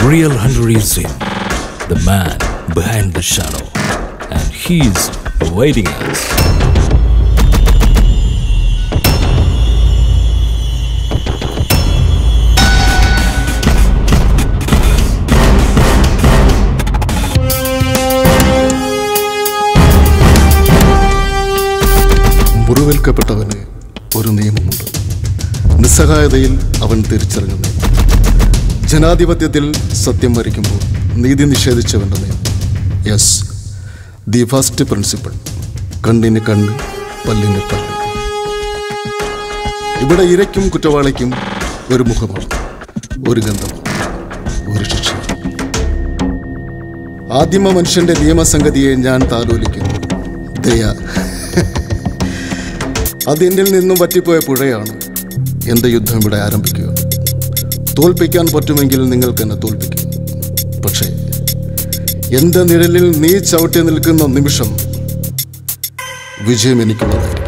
real hunter is him, the man behind the shadow, and he's awaiting us. മുറിവേൽക്കപ്പെട്ടവന് ഒരു നിയമമുണ്ട് നിസ്സഹായതയിൽ അവൻ തിരിച്ചറിഞ്ഞു ജനാധിപത്യത്തിൽ സത്യം വരിക്കുമ്പോൾ നീതി നിഷേധിച്ചവൻ്റെ നിയമം യെസ് ദി ഫസ്റ്റ് പ്രിൻസിപ്പിൾ കണ്ണിന് കണ്ണ് പല്ലിന് പല്ല് ഇവിടെ ഇരയ്ക്കും കുറ്റവാളിക്കും ഒരു മുഖമാണ് ഒരു ഗന്ധമാണ് ഒരു ശിക്ഷ ആദിമ മനുഷ്യന്റെ നിയമസംഗതിയെ ഞാൻ താലോലിക്കുന്നു ദയ അത് എന്നിൽ നിന്നും വറ്റിപ്പോയ പുഴയാണ് എൻ്റെ യുദ്ധം ഇവിടെ ആരംഭിക്കുക തോൽപ്പിക്കാൻ പറ്റുമെങ്കിൽ നിങ്ങൾക്ക് എന്നെ തോൽപ്പിക്കും പക്ഷേ എൻ്റെ നിഴലിൽ നീ ചവിട്ടി നിൽക്കുന്ന നിമിഷം വിജയം എനിക്കുള്ളതായിരിക്കും